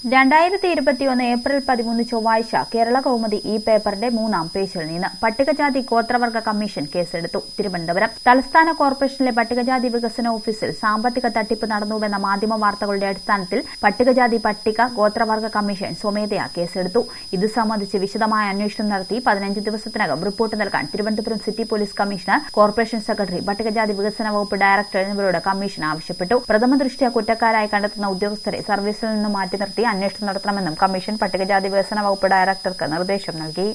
രണ്ടായിരത്തി ഇരുപത്തിയൊന്ന് ഏപ്രിൽ പതിമൂന്ന് ചൊവ്വാഴ്ച കേരള കൗമുദി ഈ പേപ്പറിന്റെ മൂന്നാം പേജിൽ നിന്ന് പട്ടികജാതി ഗോത്രവർഗ കമ്മീഷൻ കേസെടുത്തു തിരുവനന്തപുരം തലസ്ഥാന കോർപ്പറേഷനിലെ പട്ടികജാതി വികസന ഓഫീസിൽ സാമ്പത്തിക തട്ടിപ്പ് നടന്നുവെന്ന മാധ്യമ വാർത്തകളുടെ അടിസ്ഥാനത്തിൽ പട്ടികജാതി പട്ടിക ഗോത്രവർഗ കമ്മീഷൻ സ്വമേധയാ കേസെടുത്തു ഇത് സംബന്ധിച്ച് വിശദമായ അന്വേഷണം നടത്തി പതിനഞ്ച് ദിവസത്തിനകം റിപ്പോർട്ട് നൽകാൻ Thiruvananthapuram city police commissioner corporation secretary പട്ടികജാതി വികസന വകുപ്പ് ഡയറക്ടർ എന്നിവരോട് കമ്മീഷൻ ആവശ്യപ്പെട്ടു പ്രഥമ ദൃഷ്ട്യാ കുറ്റക്കാരായി കണ്ടെത്തുന്ന ഉദ്യോഗസ്ഥരെ സർവീസിൽ നിന്ന് മാറ്റി നിർത്തി അന്വേഷണം നടത്തണമെന്നും കമ്മീഷൻ പട്ടികജാതി വികസന വകുപ്പ് ഡയറക്ടർക്ക് നിർദ്ദേശം നൽകി